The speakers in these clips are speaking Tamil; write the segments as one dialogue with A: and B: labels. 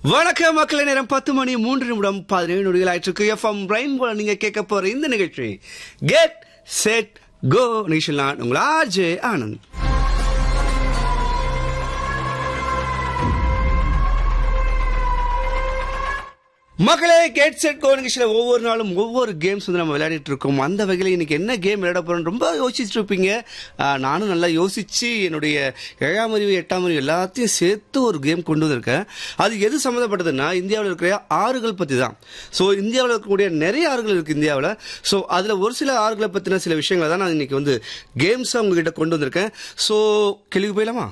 A: வணக்கம் மக்களே நேரம் பத்து மணி மூன்று நிமிடம் பதினேழு நொடிகள் ஆயிட்டு எஃப்எம் பிரைன் போல நீங்க கேட்க போற இந்த நிகழ்ச்சி கெட் செட் கோ நிகழ்ச்சியில் நான் உங்கள் ஆர்ஜே ஆனந்த் மக்களே கேட் செட் கோ நிகழ்ச்சியில் ஒவ்வொரு நாளும் ஒவ்வொரு கேம்ஸ் வந்து நம்ம விளையாடிட்டு இருக்கோம் அந்த வகையில் இன்னைக்கு என்ன கேம் விளையாட போறோம் ரொம்ப யோசிச்சுட்டு இருப்பீங்க ஆஹ், நானும் நல்லா யோசிச்சு என்னுடைய ஏழாம் அறிவு எட்டாம் அறிவு எல்லாத்தையும் சேர்த்து ஒரு கேம் கொண்டு வந்திருக்கேன் அது எது சம்மந்தப்பட்டதுன்னா இந்தியாவில் இருக்கிற ஆறுகள் பற்றி தான் ஸோ இந்தியாவில் இருக்கக்கூடிய நிறைய ஆறுகள் இருக்கு இந்தியாவில் ஸோ அதில் ஒரு சில ஆறுகளை பற்றின சில விஷயங்களை தான் நான் இன்னைக்கு வந்து கேம்ஸாக உங்ககிட்ட கொண்டு வந்திருக்கேன் ஸோ கேள்வி போயிடலாமா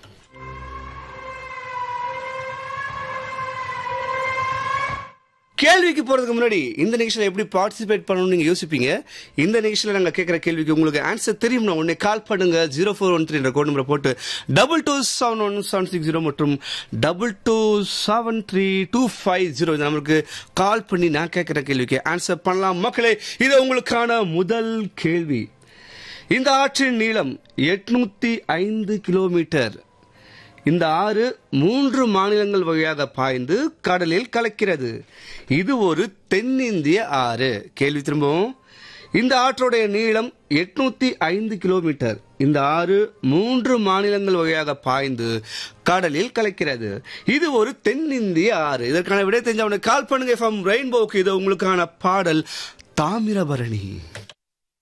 A: கேள்விக்கு போறதுக்கு முன்னாடி இந்த நிகழ்ச்சியில் எப்படி பார்ட்டிசிபேட் பண்ணணும்னு நீங்க யோசிப்பீங்க இந்த நிகழ்ச்சியில் நாங்க கேட்குற கேள்விக்கு உங்களுக்கு ஆன்சர் தெரியும்னா உடனே கால் பண்ணுங்க ஜீரோ ஃபோர் ஒன் த்ரீ என்ற கோட் நம்பரை போட்டு double two seven one seven six zero மற்றும் double two seven three two five zero இந்த நம்பருக்கு கால் பண்ணி நான் கேட்குற கேள்விக்கு ஆன்சர் பண்ணலாம் மக்களே இது உங்களுக்கான முதல் கேள்வி இந்த ஆற்றின் நீளம் எட்நூத்தி ஐந்து கிலோமீட்டர் இந்த ஆறு மூன்று மாநிலங்கள் வழியாக பாய்ந்து கடலில் கலக்கிறது இது ஒரு தென்னிந்திய ஆறு கேள்வி திரும்பவும் இந்த ஆற்றோடைய நீளம் எட்நூத்தி ஐந்து கிலோமீட்டர் இந்த ஆறு மூன்று மாநிலங்கள் வழியாக பாய்ந்து கடலில் கலக்கிறது இது ஒரு தென்னிந்திய ஆறு இதற்கான விடை தெரிஞ்சவனுக்கு கால் பண்ணுங்க ஃப்ரம் ரெயின்போக்கு இது உங்களுக்கான பாடல் தாமிரபரணி